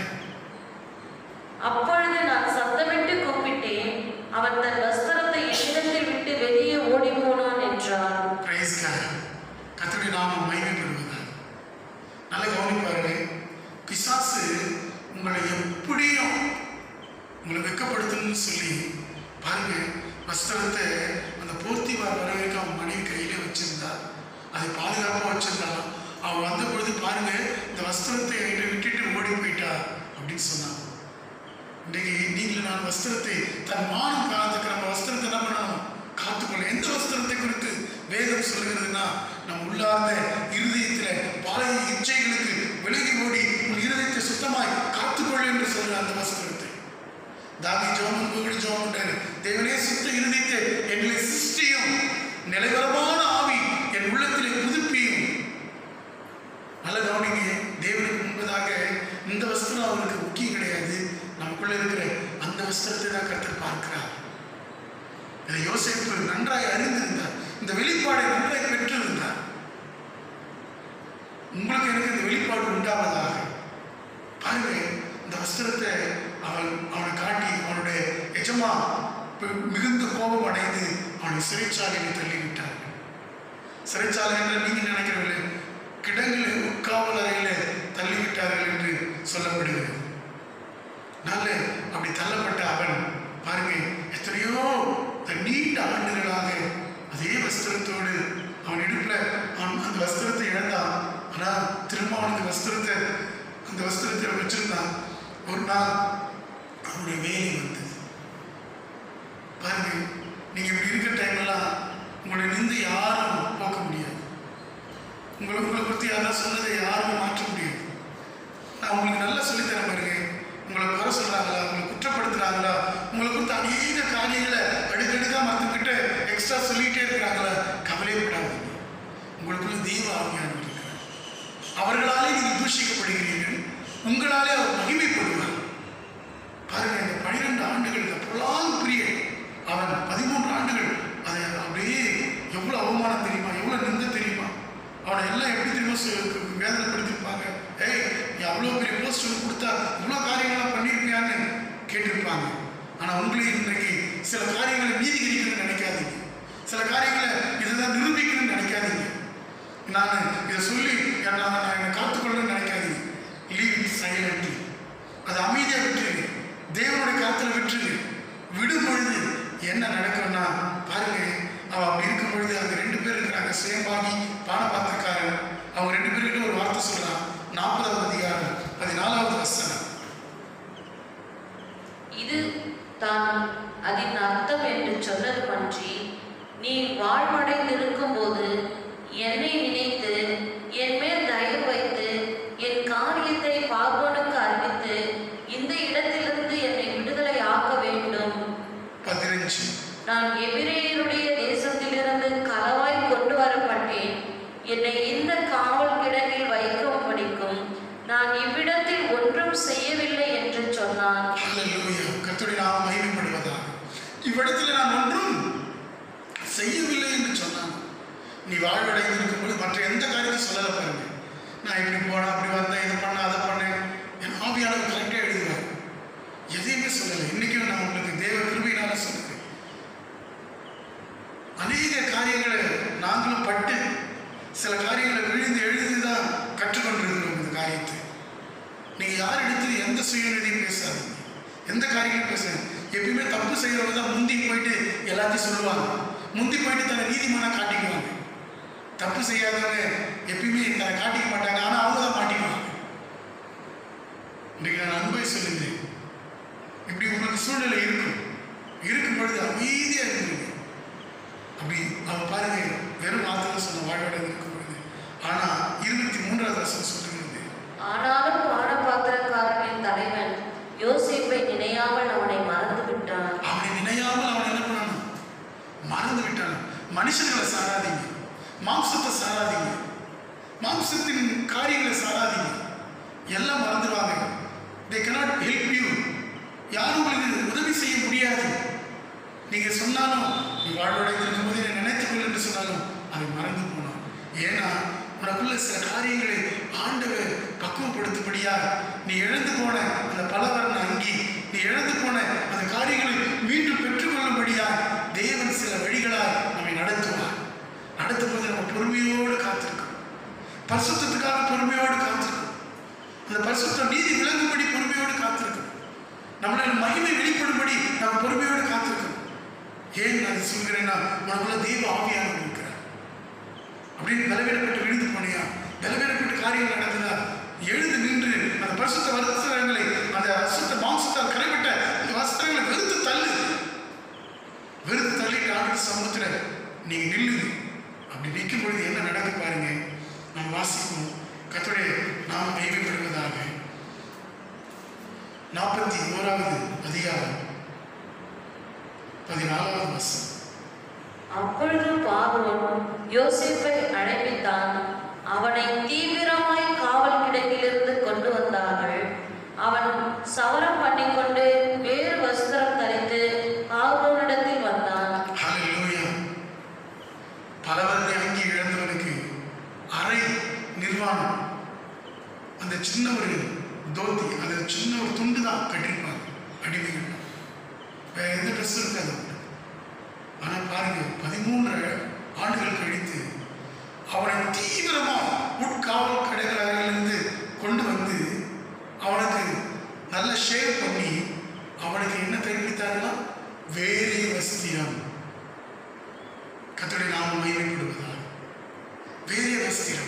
அப்பொழுது நான் சத்தமிட்டு கூப்பிட்டேன் அவன் தன் வஸ்திரத்தை என்னிடத்தில் விட்டு வெளியே ஓடி போனான் என்றான் பிரைஸ் கத்தருடைய நாமம் மகிமைப்படுவதாக நல்ல கவனிப்பாருங்க பிசாசு உங்களை எப்படியும் உங்களை வெக்கப்படுத்தணும்னு சொல்லி பாருங்க வஸ்திரத்தை அந்த போர்த்திவார் வர வரைக்கும் அவன் மனைவி கையிலே வச்சிருந்தா அதை பாதுகாப்பாக வச்சிருந்தாலும் அவன் வந்த பொழுது பாருங்க இந்த வஸ்திரத்தை என்கிட்ட விட்டுட்டு ஓடி போயிட்டா அப்படின்னு சொன்னான் இன்றைக்கு நீங்கள் நான் வஸ்திரத்தை தன் மானம் காத்துக்கிற நம்ம வஸ்திரத்தை என்ன பண்ணணும் காத்துக்கொள்ள எந்த வஸ்திரத்தை குறித்து வேதம் சொல்லுகிறதுனா நம் உள்ளார்ந்த இருதயத்துல பாய இச்சைகளுக்கு விலகி ஓடி உன் இருதயத்தை சுத்தமாய் காத்துக்கொள்ள என்று சொல்ற அந்த வஸ்திரத்தை தாவி ஜோமன் கூகுளி ஜோமன் தேவனே சுத்த இருதயத்தை என்னை சிருஷ்டியும் நிலைவரமான ஆவி என் உள்ளத்திலே புதுப்பியும் நல்ல கவனிங்க தேவனுக்கு முன்பதாக இந்த வஸ்திரம் அவருக்கு முக்கியம் கிடையாது நமக்குள்ள இருக்கிற அந்த வஸ்திரத்தை தான் கர்த்தர் பார்க்கிறார் இதை யோசிப்பு நன்றாய் அறிந்திருந்தார் இந்த வெளிப்பாடை நன்றாய் பெற்றிருந்தார் உங்களுக்கு எனக்கு இந்த வெளிப்பாடு உண்டாவதாக பாருங்க இந்த வஸ்திரத்தை அவன் அவனை காட்டி அவனுடைய எஜமா பி- மிகுந்த கோபம் அடைந்து அவனை சிறைச்சாலையில் தள்ளிவிட்டார் சிறைச்சாலை என்று நீங்க நினைக்கிறவில்லை கிடங்கில் உட்காவல் அறையில் தள்ளிவிட்டார்கள் என்று சொல்லப்படுகிறது நல்ல அப்படி தள்ளப்பட்ட அவன் பாருங்க எத்தனையோ த- நீண்ட ஆண்டுகளாக அதே வஸ்திரத்தோடு அவன் இடுப்புல அவன் அந்த வஸ்திரத்தை இழந்தான் ஆனா திரும்ப அவனுக்கு வஸ்திரத்தை அந்த வஸ்திரத்தை வச்சிருந்தான் ஒரு நாள் அவனுடைய வேலை வந்தது பாருங்க நீங்க இப்படி இருக்கிற டைம்லாம் உங்களுடைய நிந்து யாரும் போக்க முடியாது உங்களை உங்களை பற்றி யாராவது சொன்னதை யாருமே மாற்ற முடியாது நான் உங்களுக்கு நல்லா சொல்லித்தரேன் பாருங்க உங்களை குறை சொல்றாங்களா உங்களை குற்றப்படுத்துறாங்களா உங்களை குறித்து அநேக காரியங்களை அடுக்கடுக்கா மற்றவங்கிட்ட எக்ஸ்ட்ரா சொல்லிட்டே இருக்கிறாங்களா கவலைப்படாதீங்க உங்களுக்குள்ள தெய்வ ஆவியானவர் இருக்கிறார் அவர்களாலே நீங்கள் தூஷிக்கப்படுகிறீர்கள் உங்களாலே அவர் மகிமைப்படுவார் பாருங்க இந்த பனிரெண்டு ஆண்டுகள் இந்த ப்ரொலாங் பீரியட் அவன் பதிமூன்று ஆண்டுகள் அதை அப்படியே எவ்வளோ அவமானம் தெரியுமா எவ்வளோ நிந்த தெரியுமா அவனை எல்லாம் எப்படி தெரியுமா சு- வேதனைப்படுத்திருப்பாங்க ஏய் நீ அவ்வளோ பெரிய போஸ்ட் ஒன்று கொடுத்தா இவ்வளோ காரியங்கள்லாம் பண்ணியிருப்பியான்னு கேட்டிருப்பாங்க ஆனால் உங்களையும் இன்றைக்கு சில காரியங்களை நீதிகரிக்கணும்னு நினைக்காதீங்க சில காரியங்களை இதுதான் நிரூபிக்கணும்னு நினைக்காதீங்க நான் இதை சொல்லி நான் நான் என்னை காத்துக்கொள்ளணும்னு நினைக்காதீங்க லீவ் இட் சைலண்ட்லி அது அமைதியாக விட்டுருங்க தேவனுடைய கருத்தில் விட்டுருங்க விடும் பொழுது என்ன நடக்கும்னா பாருங்க அவ அப்படி இருக்கும் பொழுது அங்க ரெண்டு பேர் இருக்கிறாங்க சேம்பாகி பானபாத்திரக்காரன் அவங்க ரெண்டு பேர்கிட்ட ஒரு வார்த்தை சொல்றான் நாற்பதாவது அதிகாரம் பதினாலாவது வசனம் இது தான் அதன் அர்த்தம் என்று சொன்னதுமன்றி நீ வாழ்வடைந்திருக்கும் போது என்னை நினைத்து என் மேல் தயவு வைத்து என் காரியத்தை பார்வோனுக்கு அறிவித்து இந்த இடத்திலிருந்து என்னை விடுதலை ஆக்க வேண்டும் பதினஞ்சு நான் எபிரேயருடைய தேசத்திலிருந்து களவாய் கொண்டு வரப்பட்டேன் என்னை இந்த காவல் கிடங்கில் வைக்கும் படிக்கும் நான் இவ்விடத்தில் ஒன்றும் செய்யவில்லை என்று சொன்னான் ஹalleluya கர்த்தருடைய நாமம் மகிமைப்படுவதாக இவ்விடத்தில் நான் ஒன்றும் செய்யவில்லை என்று சொன்னான் நீ வாழ்வடைந்து இருக்கும்போது மற்ற எந்த காரியத்தையும் சொல்லலை பாருங்க நான் இப்படி போனேன் அப்படி வந்தேன் இதை பண்ணேன் அதை பண்ணேன் என் ஆவியானவர் கரெக்டாக எழுதுவார் எதையுமே சொல்லலை இன்னைக்கும் நான் உங்களுக்கு தேவ கிருபையினால சொல்லுறேன் அநேக காரியங்களை நாங்களும் பட்டு சில காரியங்களை விழுந்து எழுதி தான் கற்றுக்கொண்டிருக்கிறோம் இந்த காரியத்தை நீங்க யார் எடுத்து எந்த சுயநிதியும் பேசாதீங்க எந்த காரியங்களும் பேசுங்க எப்பயுமே தப்பு செய்யறவங்க தான் முந்தி போயிட்டு எல்லாத்தையும் சொல்லுவாங்க முந்தி போயிட்டு தன்னை நீதிமானா காட்டிக்குவாங்க தப்பு செய்யாதவங்க எப்பயுமே தன்னை காட்டிக்க மாட்டாங்க ஆனா அவங்க தான் மாட்டிக்குவாங்க இன்றைக்கு நான் அன்பை சொல்லுங்க இப்படி உங்களுக்கு சூழ்நிலை இருக்கும் இருக்கும் பொழுது அமைதியா இருந்துருங்க அப்படி அவன் பாருங்க வெறும் வார்த்தை சொன்ன வாழ்வோட இருக்கும் பொழுது ஆனா இருபத்தி மூன்றாவது வருஷம் சொல்லுகிறது ஆனாலும் பானபாத்திரக்காரனின் தலைவன் யோசேப்பை நினையாமல் அவனை மறந்து விட்டான் அவனை நினையாமல் அவன் என்ன பண்ணணும் மறந்து விட்டான் மனுஷர்களை சாராதீங்க மாம்சத்தை சாராதீங்க மாம்சத்தின் காரியங்களை சாராதீங்க எல்லாம் மறந்துடுவாங்க தே cannot help you யாரும் உங்களுக்கு உதவி செய்ய முடியாது நீங்க சொன்னாலும் நீ வாழ்வோட இருக்கும்போது என்னை நினைத்துக்கொள் என்று சொன்னாலும் அதை மறந்து போனான் ஏன்னா உனக்குள்ள சில காரியங்களை ஆண்டவர் பக்குவப்படுத்தும்படியா நீ இழந்து போன அந்த பலவர்ண அங்கி நீ இழந்து போன அந்த காரியங்களை மீண்டும் பெற்றுக்கொள்ளும்படியா தேவன் சில வழிகளாய் நம்மை நடத்துவார் நடத்தும் போது நம்ம பொறுமையோடு காத்திருக்கோம் பரிசுத்தத்துக்காக பொறுமையோடு காத்திருக்கோம் அந்த பரிசுத்தம் நீதி விளங்கும்படி பொறுமையோடு காத்திருக்கோம் நம்மளோட மகிமை வெளிப்படும்படி நாம் பொறுமையோடு காத்திருக்கோம் ஏன் நான் சொல்கிறேன்னா உனக்குள்ள தெய்வ ஆவியானவர் இருக்கிறார் அப்படின்னு பலவீனப்பட்டு விழுந்து போனியா பலவீனப்பட்டு காரியங்கள் நடந்ததா எழுந்து நின்று அந்த பரிசுத்த வஸ்திரங்களை அந்த அசுத்த மாம்சத்தால் கரைப்பட்ட அந்த வஸ்திரங்களை வெறுத்து தள்ளு வெறுத்து தள்ளிட்டு ஆண்டு சமூகத்துல நீங்க நில்லுங்க அப்படி நிற்கும் பொழுது என்ன நடக்கு பாருங்க நாம் வாசிப்போம் கத்துடைய நாம் மைமைப்படுவதாக நாற்பத்தி ஓராவது அதிகாரம் பதினாலாவது வருஷம் அப்பொழுது பார்வோன் யோசேப்பை அழைப்பித்தான் அவனை தீவிரமாய் காவல் கிடங்கிலிருந்து கொண்டு வந்தார்கள் அவன் சவரம் பண்ணிக்கொண்டு வேறு வஸ்திரம் தரித்து பார்வோனிடத்தில் வந்தான் ஹalleluya பலவருடைய அங்கி இழந்தவனுக்கு அரை நிர்வாணம் அந்த சின்ன ஒரு தோத்தி அது சின்ன ஒரு துண்டு தான் கட்டிருப்பாங்க அடிமைகள் வேற எந்த ட்ரெஸ் இருக்காது அவனுக்கு. ஆனா பாருங்க பதிமூன்று ஆண்டுகள் கழித்து அவனை தீவிரமா உட்காவல் கடைகளிலிருந்து கொண்டு வந்து அவனுக்கு நல்ல ஷேவ் பண்ணி அவனுக்கு என்ன தெரிவித்தார்களா வேறே வஸ்திரம் கத்தோடைய நாம மகிமைப்படுவதால் வேறே வஸ்திரம்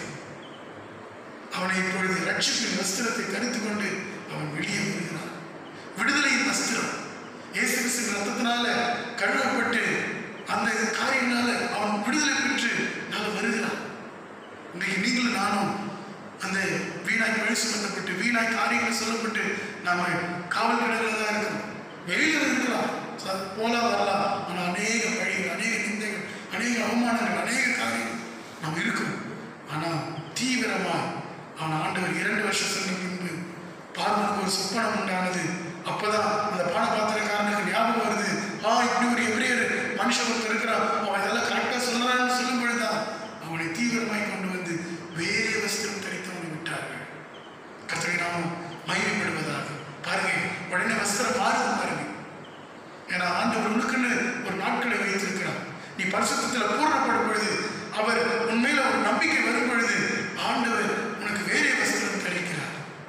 அவனை இப்பொழுது ரட்சிப்பின் வஸ்திரத்தை தரித்து கொண்டு அவன் வெளியே வருகிறான் விடுதலையின் வஸ்திரம் இயேசு கிறிஸ்துவின் ரத்தத்தினால கழுவப்பட்டு அந்த காரியங்களால அவன் விடுதலை பெற்று நாள வருகிறான் இன்றைக்கு நீங்களும் நானும் அந்த வீணாய் பழி சுமத்தப்பட்டு வீணாய் காரியங்கள் சொல்லப்பட்டு நாம காவல் கிடக்கிறதா தான் இருக்கிறோம் வெளியில இருக்கலாம் ச- போலாம் வரலாம் ஆனால் அநேக பழிகள் அநேக நிந்தைகள் அநேக அவமானங்கள் அநேக காரியங்கள் நாம் இருக்கிறோம் ஆனால் தீவிரமா அவன் ஆண்டவர் இரண்டு வருஷம் சென்ற பின்பு பார்வனுக்கு ஒரு சொப்பனம் உண்டானது அப்பதான் அந்த பானபாத்திரக்காரனுக்கு ஞாபகம் வருது ஆ இப்படி ஒரு எபிரேயர் மனுஷன் ஒருத்தர் இருக்கிறான் அவன் இதெல்லாம் கரெக்டாக சொல்றான்னு சொல்லும் பொழுதுதான் அவனை தீவிரமாய் கொண்டு வந்து வேறே வஸ்திரம் தரித்து அவனை விட்டார்கள் கர்த்தரை நாமும் மகிமைப்படுவதாக பாருங்க உடனே வஸ்திரம் மாறுது பாருங்க ஏன்னா ஆண்டவர் உனக்குன்னு ஒரு நாட்களை வைத்திருக்கிறார் நீ பரிசுத்தத்தில் பூர்ணப்படும் பொழுது அவர் உண்மையில ஒரு நம்பிக்கை வரும் பொழுது ஆண்டவர் உனக்கு வேறே வஸ்திரம் தரிக்கிறார்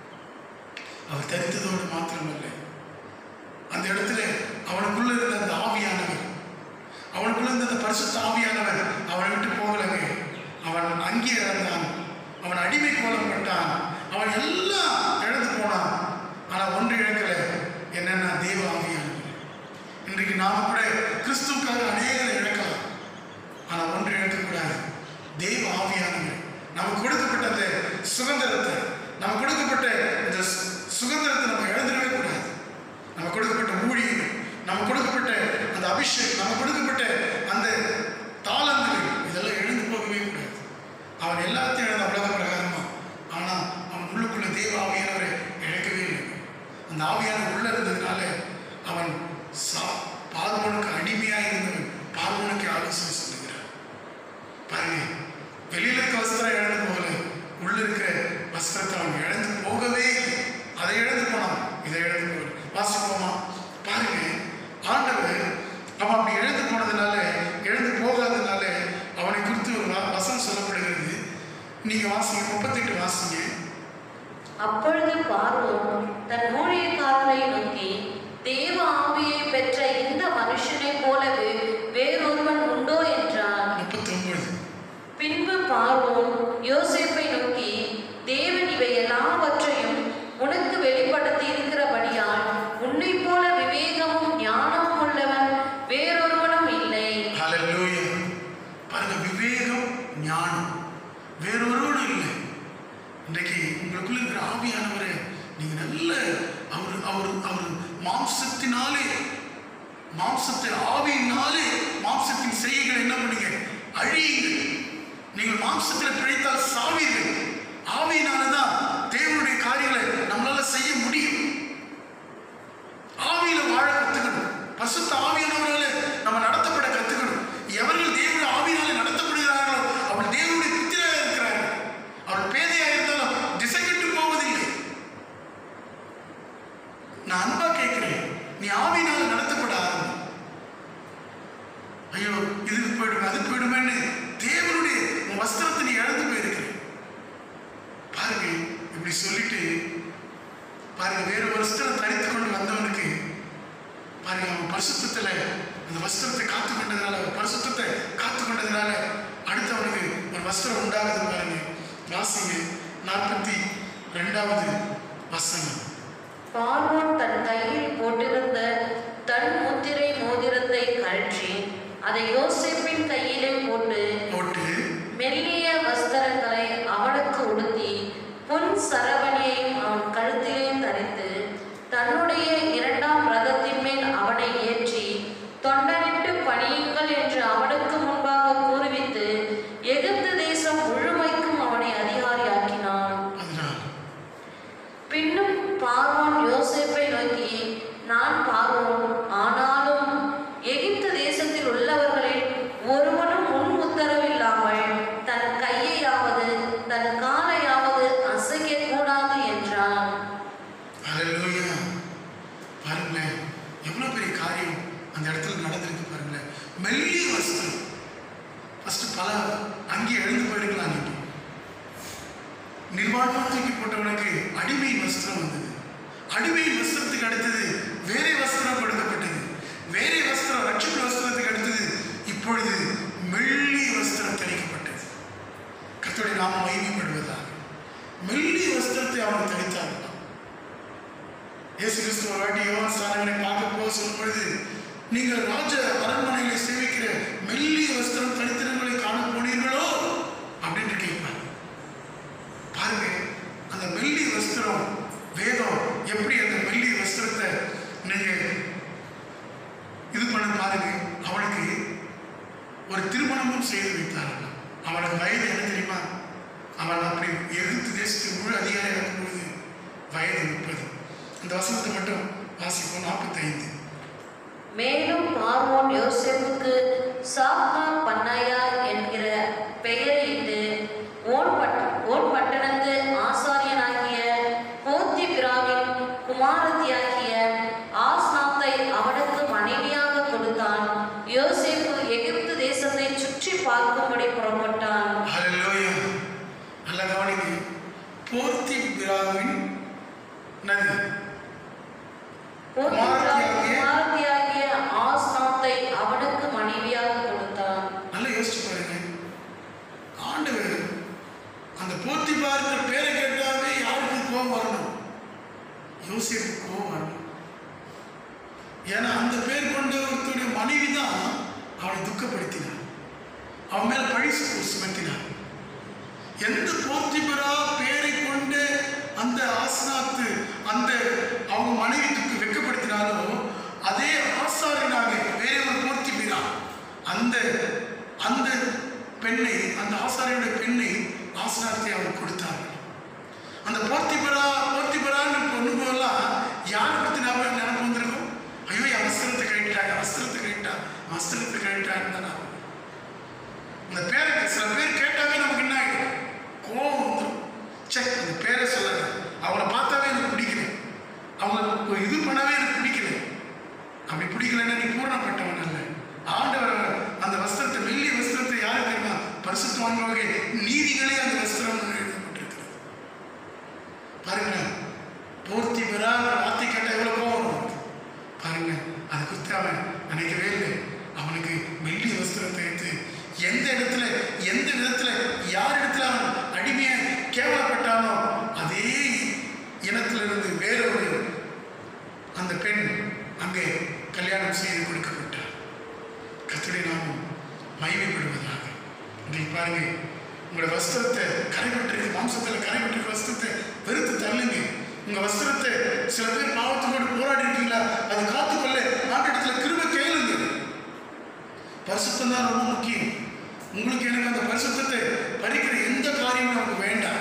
அவர் தரித்ததோடு மாத்திரமல்ல அந்த இடத்துல அவனுக்குள்ள இருந்த அந்த ஆவியானவர் அவனுக்குள்ள இருந்த அந்த பரிசுத்த ஆவியானவர் அவனை விட்டு போகலவே அவன் அங்கே இறந்தான் அவன் அடிமை கோலப்பட்டான் அவன் எல்லாம் இழந்து போனான் ஆனா ஒன்று இழக்கல என்னன்னா தேவ ஆவியானவர் இன்றைக்கு நாம கூட கிறிஸ்துவுக்காக அநேகரை இழக்கலாம் ஆனா ஒன்று இழக்கக்கூடாது தேவ ஆவியானவர் நமக்கு கொடுக்கப்பட்ட அந்த சுதந்திரத்தை நமக்கு கொடுக்கப்பட்ட இந்த சு- சுதந்திரத்தை நம்ம இழந்துடவே கூடாது நமக்கு கொடுக்கப்பட்ட ஊழியங்கள் நமக்கு கொடுக்கப்பட்ட அந்த அபிஷேகம் நமக்கு கொடுக்கப்பட்ட அந்த தாளங்கள் இதெல்லாம் எழுந்து போகவே கூடாது அவன் எல்லாத்தையும் இழந்த உலக பிரகாரமா ஆனா அவன் உள்ளுக்குள்ள தேவ ஆவியானவரை இழக்கவே இல்லை அந்த ஆவியானவர் உள்ள இருந்ததுனால அவன் சா பார்வனுக்கு அடிமையாக இருந்தவன் பார்வனுக்கு ஆலோசனை சொல்லுகிறான் பாருங்க வெளியில இருக்க வஸ்திரம் இழந்து போகல உள்ள இருக்கிற வஸ்திரத்தை அவன் இழந்து போகவே இல்லை அதை இழந்து போனான் இதை இழந்து போகல வாசிப்போமா பாருங்க ஆண்டவர் அவன் அப்படி இழந்து போனதுனால இழந்து போகாததுனால அவனை குறித்து ஒரு வ- வசனம் சொல்லப்படுகிறது நீங்க வாசிங்க முப்பத்தெட்டு வாசிங்க அப்பொழுது பார்வோன் தன் ஊழியக்காரரை நோக்கி தேவ ஆவியை பெற்ற இந்த மனுஷனைப் போலவே வேறொருவன் உண்டோ என்றான் முப்பத்தி ஒன்பது பின்பு பார்வோன் யோசேப்பை நோக்கி தேவன் இவை எல்லாவற்றையும் உனக்கு வெளிப்படுத்தி இருக்கிறபடியால் உன்னைப் போல விவேகமும் ஞானம் வேறொருவரும் இல்லை இன்றைக்கு உங்களுக்குள்ள இருக்கிற ஆவியானவரை நீங்க நல்ல அவர் அவர் அவர் மாம்சத்தினாலே மாம்சத்தை ஆவியினாலே மாம்சத்தின் செய்கைகள் என்ன பண்ணீங்க அழியுங்கள் நீங்கள் மாம்சத்தில் பிழைத்தால் சாவீர்கள் ஆவியினாலதான் தேவனுடைய காரியங்களை நம்மளால செய்ய முடியும் ஆவியில வாழ கத்துக்கணும் பசுத்த ஆவியானவரால நம்ம நடத்தப்பட கத்துக்கணும் எவர்கள் தேவனுடைய ஆவியினால நடத்தப்படுகிறார்களோ அவள் தேவனுடைய புத்திராக இருக்கிறார்கள் அவள் பேதையாக இருந்தாலும் திசை கெட்டு போவதில்லை நான் அன்பா கேட்கிறேன் நீ ஆவியினால நடத்தப்பட ஆரம்பி ஐயோ இதுக்கு போயிடுமே அதுக்கு போயிடுமேன்னு தேவனுடைய உன் வஸ்திரத்தை நீ இழந்து போயிருக்கிற பாருங்க இப்படி சொல்லிட்டு பாருங்க வேறு வஸ்திரம் தரித்து கொண்டு வந்தவனுக்கு பாருங்க அவன் பரிசுத்தத்துல அந்த வஸ்திரத்தை காத்து கொண்டதுனால அவன் பரிசுத்தத்தை காத்து கொண்டதுனால அடுத்தவனுக்கு ஒரு வஸ்திரம் உண்டாகுது பாருங்க வாசிங்க நாற்பத்தி ரெண்டாவது வசனம் பார்வோன் தன் கையில் போட்டிருந்த தன் முத்திரை மோதிரத்தை கழற்றி அதை யோசேப்பின் கையிலே போட்டு போட்டு மெல்லிய வஸ்திரங்களை அவனுக்கு உடுத்தி பொன் சரவணியையும் அவன் கழுத்திலே தரித்து தன்னுடைய இரண்டாம் ரதத்தின் மேல் அவனை ஏற்றி தொண்டனிட்டு பணியுங்கள் என்று அவனுக்கு முன்பாக கூறுவித்து எகிப்து தேசம் முழுமைக்கும் அவனை அதிகாரியாக்கினான் அதனால் பின்னும் பார்வோன் யோசேப்பை நோக்கி நான் பார்வோன் ஆனாலும் எகிப்து தேசத்தில் உள்ளவர்களில் ஒருவனும் முன் உத்தரவில்லாமல் தன் கையையாவது தன் காலையாவது அசைக்க கூடாது என்றான் ஹalleluya பாருங்களேன் எவ்வளவு பெரிய காரியம் அந்த இடத்துல நடந்திருக்கு பாருங்களேன் மெல்லிய வஸ்திரம் ஃபர்ஸ்ட் பல அங்கே எழுந்து போயிருக்கலாம் நீங்க நிர்வாணமாக தூக்கி போட்டவனுக்கு அடிமை வஸ்திரம் வந்தது அடிமை வஸ்திரத்துக்கு அடுத்தது வேறே வஸ்திரம் கொடுக்கப்பட்டது வேறே வஸ்திரம் ரட்சிப்பு வஸ்திரத்துக்கு அடுத்தது இப்பொழுது மெல்லிய வஸ்திரம் தரிக்கப்பட்டது கர்த்தருடைய நாம மகிமைப்படுவதாக மெல்லிய வஸ்திரத்தை அவன் தரித்தார்கள் இயேசு கிறிஸ்து ஒரு வாட்டி யோவான் ஸ்நானகனை பார்க்க போக சொல்லும் பொழுது நீங்கள் ராஜ அரண்மனையில சேவிக்கிற மெல்லிய வஸ்திரம் தரித்திரங்களை காண போனீர்களோ அப்படின்னு கேட்பாங்க பாருங்க அந்த மெல்லிய வஸ்திரம் வேதம் எப்படி அந்த மெல்லிய வஸ்திரத்தை நீங்க இது பண்ண பாருங்க அவனுக்கு ஒரு திருமணமும் செய்து வைத்தார்கள் அவனுக்கு வயது என்ன தெரியுமா அவன் அப்படி எகிப்து தேசத்துக்கு முழு அதிகாரியாக இருக்கும்பொழுது வயது முப்பது அந்த வசனத்தை மட்டும் வாசிப்போம் நாற்பத்தைந்து மேலும் பார்வோன் யோசேப்புக்கு சாப்னா பன்னாயா என்கிற பெயரிட்டு ஓன் பட் ஓன் பட்டணத்து ஆசாரியனாகிய போத்திபிராவின் குமாரத்தியாகிய ஆஸ்நாத்தை அவனுக்கு மனைவியாக கொடுத்தான் யோசேப்பு எகிப்து தேசத்தை சுற்றி பார்க்கும்படி புறப்பட்டான் ஹalleluya நல்ல கவனிங்க போர்த்தி பிராவின் நதி போத்திபிராவின் குமாரத்தியாகிய- குமாரத்தியாகிய ஆஸ்நாத்தை அவனுக்கு மனைவியாக கொடுத்தான் நல்லா யோசிச்சு பாருங்க ஆண்டவர் அந்த போர்த்தி பார்க்கிற பேரை கேட்டாவே யாருக்கு கோபம் வரணும் யோசிப்பு கோபம் வரணும் ஏன்னா அந்த பேர் கொண்ட ஒருத்தருடைய மனைவி தான் அவனை துக்கப்படுத்தினார் அவன் மேல பழி சு- சுமத்தினார் எந்த போர்த்திபரா பேரை கொண்டு அந்த ஆசனாத்து அந்த அவங்க மனைவி துக்கு வெட்கப்படுத்தினாலோ அதே ஆசாரியனாக வேற ஒரு போர்த்திபிரா அந்த அந்த பெண்ணை அந்த ஆசாரியுடைய பெண்ணை ஆசனாத்தை அவர் கொடுத்தார்கள் அந்த போர்த்திபரா போர்த்திபரான்னு பொண்ணு போதெல்லாம் யாரை பத்தி நாம நினைப்பு வந்திருக்கோம் ஐயோ என் வஸ்திரத்தை கழிட்டாங்க வஸ்திரத்தை கழிட்டா வஸ்திரத்தை கழிட்டான்னு தான் ஞாபகம். இந்த பேரை சில பேர் கேட்டாவே நமக்கு என்ன ஆகிடும் கோபம் வந்துடும் சே இந்த பேரை சொல்லல அவங்கள பார்த்தாவே எனக்கு பிடிக்கல அவங்கள இது பண்ணவே எனக்கு பிடிக்கல அப்படி பிடிக்கலன்னா நீ பூரணப்பட்டவன் அல்ல ஆண்டவர் அந்த வஸ்திரத்தை மெல்லிய வஸ்திரத்தை யாருக்கு தெரியுமா பரிசுத்தவான்களாக நீதிகளே அந்த வஸ்திரம் எழுதப்பட்டிருக்கிறது பாருங்க பூர்த்தி பெறாத வார்த்தை கேட்டால் எவ்வளோ கோவம் வரும் அவனுக்கு. பாருங்க அதை குறித்து அவன் நினைக்கவே இல்லை அவனுக்கு மெல்லிய வஸ்திரத்தை எடுத்து எந்த இடத்துல எந்த விதத்துல யார் இடத்துல அவன் அடிமையா கேவலப்பட்டானோ அதே இனத்திலிருந்து வேறொரு அந்த பெண் அங்கே கல்யாணம் செய்து கொடுக்கப்பட்டார் கர்த்தருடைய நாமம் மகிமைப்படுவதாக இன்றைக்கு பாருங்க உங்களோட வஸ்திரத்தை கரைபற்றிருக்க மாம்சத்தில் கரைபற்றிருக்க வஸ்திரத்தை வெறுத்து தள்ளுங்க உங்க வஸ்திரத்தை சில பேர் பாவத்தோடு போராடி இருக்கீங்களா அது காத்துக்கொள்ள ஆண்டிடத்துல கிருப கேளுங்க பரிசுத்தம் தான் ரொம்ப முக்கியம் உங்களுக்கு எனக்கு அந்த பரிசுத்தத்தை பறிக்கிற எந்த காரியமும் நமக்கு வேண்டாம்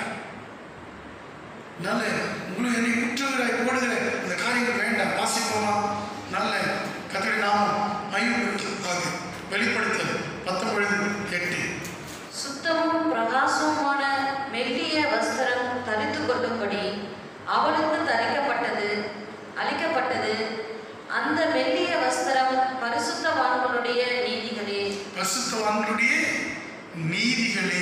நல்ல உங்களுக்கு என்னை குற்றுகிறாய் போடுகிற அந்த காரியங்கள் வேண்டாம் வாசிப்போமா நல்ல கத்தரை நாமம் மையப்படுத்துவதாக வெளிப்படுத்தல் பத்தொன்பது எட்டு சுத்தமும் பிரகாசமுமான மெல்லிய வஸ்திரம் தரித்து கொள்ளும்படி அவளுக்கு தரிக்கப்பட்டது அளிக்கப்பட்டது அந்த மெல்லிய வஸ்திரம் பரிசுத்தவான்களுடைய நீதிகளே பரிசுத்தவான்களுடைய நீதிகளே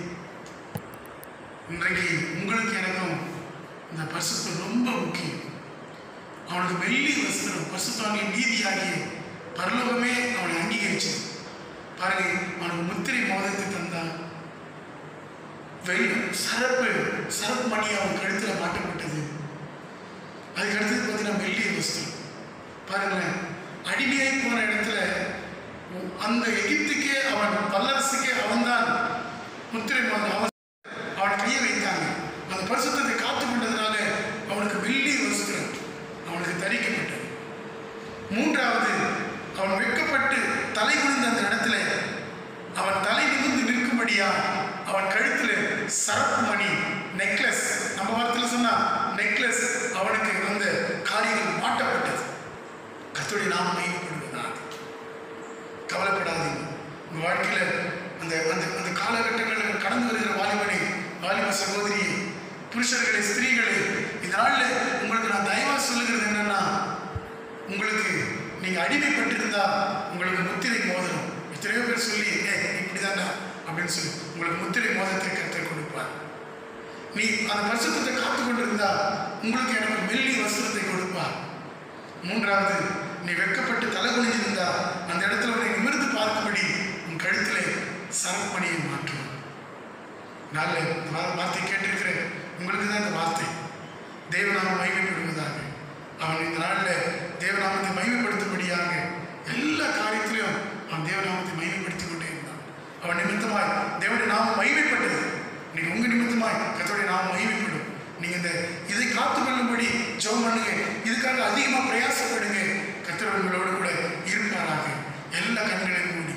இன்றைக்கு உங்களுக்கு எனக்கும் இந்த பரிசுத்தம் ரொம்ப முக்கியம் அவனுக்கு வெள்ளி வஸ்திரம் பரிசுத்தவான்களின் நீதியாகிய பரலோகமே அவனை அங்கீகரிச்சு பாருங்க அவனுக்கு முத்திரை மோதத்தை தந்தான் வெள்ளி சரப்பு சரப்பு மணி அவன் கழுத்தில் மாட்டப்பட்டது அதுக்கு அடுத்தது பார்த்தீங்கன்னா வெள்ளிய வஸ்திரம் பாருங்களேன் அடிமையாய் போன இடத்துல அந்த எகிப்துக்கே அவன் வல்லரசுக்கே அவன்தான் முத்திரை மோதிரம். அவன் அவன் கையை வைத்தாங்க அந்த பரிசுத்தத்தை காத்து கொண்டதுனால அவனுக்கு வெள்ளி வஸ்திரம் அவனுக்கு தரிக்கப்பட்டது மூன்றாவது அவன் வெட்கப்பட்டு தலை குனிந்த அந்த இடத்துல அவன் தலை நிமிர்ந்து நிற்கும்படியா அவன் கழுத்துல சரப்பு மணி நெக்லஸ் நம்ம வார்த்தையில் சொன்னா நெக்லஸ் அவனுக்கு அந்த காரியங்கள் மாட்டப்பட்டது கர்த்தருடைய நாமம் மையப்படுவதாக கவலைப்படாதீங்க உங்க வாழ்க்கையில அந்த அந்த அந்த காலகட்டங்களில் கடந்து வருகிற வாலிபனை வாலிப சகோதரியை புருஷர்களை ஸ்திரீகளை இந்த நாள்ல உங்களுக்கு நான் தயவா சொல்லுகிறது என்னன்னா உங்களுக்கு நீங்க அடிமைப்பட்டிருந்தா உங்களுக்கு முத்திரை மோதிரம் எத்தனையோ பேர் சொல்லி ஏ இப்படிதான்டா அப்படின்னு சொல்லி உங்களுக்கு முத்திரை மோதிரத்தை கற்றுக் கொடுப்பார் நீ அந்த பரிசுத்தத்தை காத்து கொண்டிருந்தா உங்களுக்கு எனக்கு மெல்லி வஸ்திரத்தை கொடுப்பார் மூன்றாவது நீ வெட்கப்பட்டு தலை குனிஞ்சிருந்தா அந்த இடத்துல உன்னை நிமிர்ந்து பார்க்கும்படி உன் கழுத்திலே சரப்பணியை மாற்றுவான் நல்ல இந்த வா- வார்த்தை கேட்டிருக்கிறேன் உங்களுக்கு தான் இந்த வார்த்தை தேவநாமம் மகிமைப்படுவதாக அவன் இந்த நாளில் தேவநாமத்தை மகிமைப்படுத்தும்படியாக எல்லா காரியத்திலையும் அவன் தேவநாமத்தை மகிமைப்படுத்திக் கொண்டே இருந்தான் அவன் நிமித்தமாய் தேவனுடைய நாமம் மகிமைப்பட்டது நீங்க உங்க நிமித்தமாய் கர்த்தருடைய நாமம் மகிமைப்படும் நீங்க இந்த இதை காத்துக்கொள்ளும்படி ஜெபம் பண்ணுங்க இதுக்காக அதிகமா பிரயாசப்படுங்க கர்த்தர் உங்களோடு கூட இருப்பாராக எல்லா கண்களையும் மூடி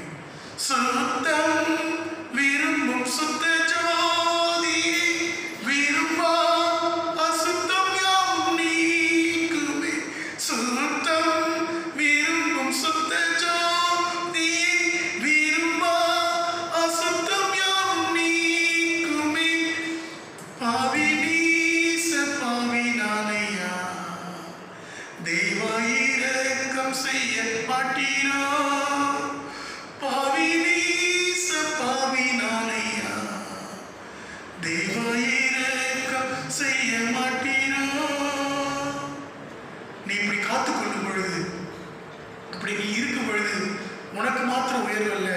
சுத்தம் விரும்பும் சுத்த ஜோதி விரும்பா அசுத்தம் யாவும் நீக்குமே சுத்தம் விரும்பும் சுத்த ஜோதி விரும்பா அசுத்தம் யாவும் நீக்குமே பாவி நீச பாவி நானையா தெய்வாயிரக்கம் செய்ய மாட்டீரோ பாவி நீச பாவி நானையா தெய்வாயிரக்கம் செய்ய மாட்டீரோ நீ இப்படி காத்துக்கொள்ளும் பொழுது அப்படி நீ இருக்கும் பொழுது உனக்கு மாத்திரம் உயர்வு அல்ல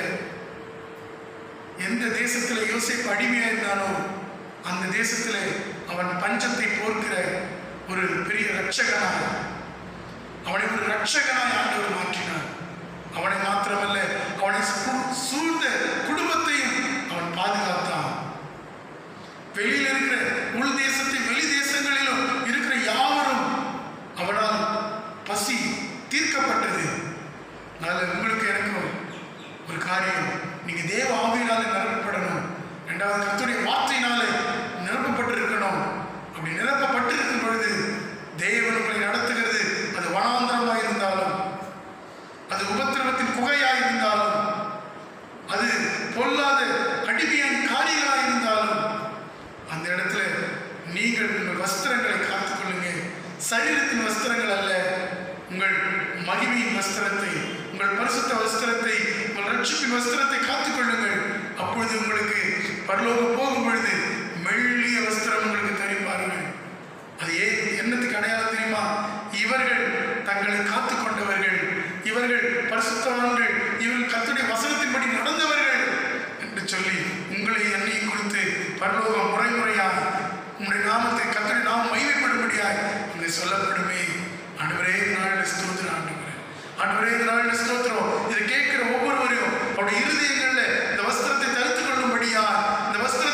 எந்த தேசத்துல யோசேப்பு அடிமையா இருந்தானோ அந்த தேசத்துல அவன் பஞ்சத்தை போர்க்கிற ஒரு பெரிய ரட்சகனாக அவனை ஒரு ரட்சகனாய் ஆண்டவர் மாற்றினார் அவனை மாத்திரமல்ல அவனை சூ- சூழ்ந்த குடும்பத்தையும் அவன் பாதுகாத்தான் வெளியில் இருக்கிற உள் தேசத்தின் வெளி தேசங்களிலும் இருக்கிற யாவரும் அவனால் பசி தீர்க்கப்பட்டது அதனால உங்களுக்கு எனக்கும் ஒரு காரியம் நீங்க தேவ ஆவியினால நிரப்பப்படணும் ரெண்டாவது கர்த்தருடைய வார்த்தையினால நிரப்பப்பட்டிருக்கணும் அப்படி நிரப்பப்பட்டிருக்கும் பொழுது தேவன் உங்களை நடத்துகிறது அது வனாந்தரமாக இருந்தாலும் அது உபத்திரவத்தின் குகையாக இருந்தாலும் அது பொல்லாத அடிமையின் காரியங்களாக இருந்தாலும் அந்த இடத்துல நீங்கள் உங்கள் வஸ்திரங்களை காத்துக்கொள்ளுங்க சரீரத்தின் வஸ்திரங்கள் அல்ல உங்கள் மகிமையின் வஸ்திரத்தை உங்கள் பரிசுத்த வஸ்திரத்தை உங்கள் ரட்சிப்பின் வஸ்திரத்தை காத்துக்கொள்ளுங்கள் அப்பொழுது உங்களுக்கு பரலோகம் போகும் பொழுது மெல்லிய வஸ்திரம் உங்களுக்கு தெரிவார்கள் அது ஏன் என்னத்துக்கு அடையாளம் தெரியுமா இவர்கள் தங்களை காத்துக் கொண்டவர்கள் இவர்கள் பரிசுத்தவான்கள் இவர்கள் கர்த்தருடைய வசனத்தின்படி நடந்தவர்கள் என்று சொல்லி உங்களை என்னை குறித்து பரலோகம் முறை முறையாக உங்களுடைய நாமத்தை கர்த்தருடைய நாமம் மைவைப்படும்படியாய் அங்கே சொல்லப்படுமே ஆண்டவரே இந்த நாளில் ஸ்தோத்திரம் ஆண்டவரே ஆண்டவரே இந்த நாளில் ஸ்தோத்திரம் இதை கேட்கிற ஒவ்வொருவரையும் அவருடைய இருதயங்கள்ல இந்த வஸ்திரத்தை தரித்துக் கொள்ளும்படியா இந்த வஸ்திர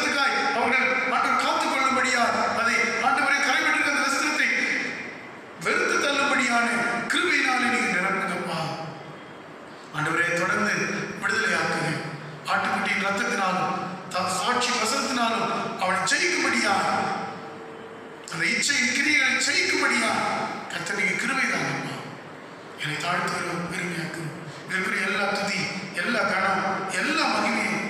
என்னுடைய இச்சையின் கிரியைகளை செய்யும்படியா கத்தனைக்கு கிருபை தாங்கப்பா என்னை தாழ்த்து பெருமையாக்கும் இருக்கிற எல்லா துதி எல்லா கணம் எல்லா மகிமையும்